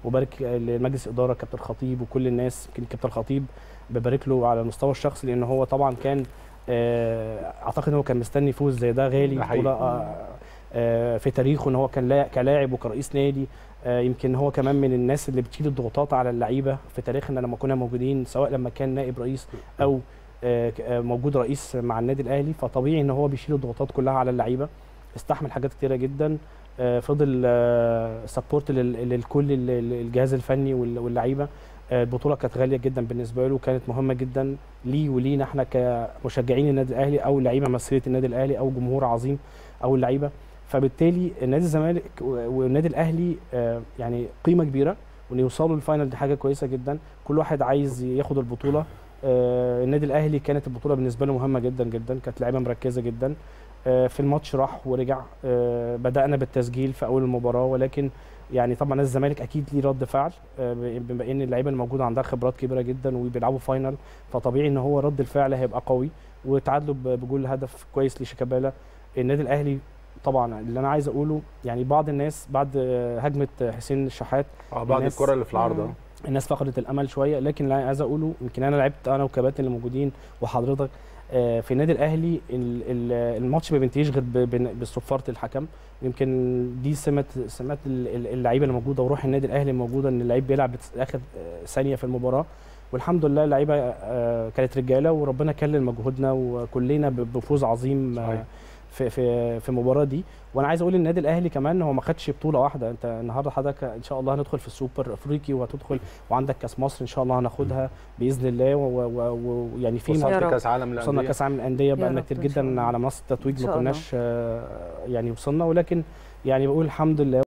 وبارك لمجلس الاداره كابتن الخطيب وكل الناس يمكن كابتن الخطيب ببارك له على المستوى الشخصي لان هو طبعا كان آه، اعتقد ان هو كان مستني يفوز زي ده غالي ده حقيقي. بطوله آه، آه، في تاريخه ان هو كان لا- كلاعب وكرئيس نادي آه، يمكن هو كمان من الناس اللي بتشيل الضغوطات على اللعيبه في تاريخنا لما كنا موجودين سواء لما كان نائب رئيس او آه، ك- آه، موجود رئيس مع النادي الاهلي فطبيعي ان هو بيشيل الضغوطات كلها على اللعيبه استحمل حاجات كتيره جدا آه، فضل سبورت للكل ال- ال- الجهاز الفني وال- واللعيبه آه، البطوله كانت غاليه جدا بالنسبه له كانت مهمه جدا ليه ولينا احنا كمشجعين النادي الاهلي او لعيبه مسيره النادي الاهلي او جمهور عظيم او اللعيبه فبالتالي النادي الزمالك و- والنادي الاهلي آه، يعني قيمه كبيره وان يوصلوا للفاينل دي حاجه كويسه جدا كل واحد عايز ياخد البطوله آه، النادي الاهلي كانت البطوله بالنسبه له مهمه جدا جدا كانت لعيبه مركزه جدا آه، في الماتش راح ورجع آه، بدانا بالتسجيل في اول المباراه ولكن يعني طبعا نادي الزمالك اكيد ليه رد فعل آه، بما ان اللعيبه الموجوده عندها خبرات كبيره جدا وبيلعبوا فاينل فطبيعي ان هو رد الفعل هيبقى قوي وتعادلوا ب- بجول هدف كويس لشيكابالا النادي الاهلي طبعا اللي انا عايز اقوله يعني بعض الناس بعد آه، هجمه حسين الشحات اه بعد الناس- الكره اللي في العارضه مم. الناس فقدت الامل شويه لكن اللي أنا عايز اقوله يمكن انا لعبت انا وكباتن اللي موجودين وحضرتك آه، في النادي الاهلي ال- ال- الماتش ما بينتهيش غير ب- بن- بصفاره الحكم يمكن دي سمه سمات ال- ال- اللعيبه اللي موجوده وروح النادي الاهلي الموجوده ان اللعيب بيلعب بت- اخر آه، ثانيه في المباراه والحمد لله اللعيبه آه، كانت رجاله وربنا كلل مجهودنا وكلنا ب- بفوز عظيم آه، صحيح. في في في المباراه دي وانا عايز اقول النادي الاهلي كمان هو ما خدش بطوله واحده انت النهارده حضرتك ان شاء الله هندخل في السوبر الافريقي وهتدخل وعندك كاس مصر ان شاء الله هناخدها باذن الله ويعني في وصلت يا رب. كاس عالم وصلنا للانديه كاس عالم الانديه بقى رب كتير إن شاء جدا الله. على منصه التتويج إن ما شاء الله. كناش آه، يعني وصلنا ولكن يعني بقول الحمد لله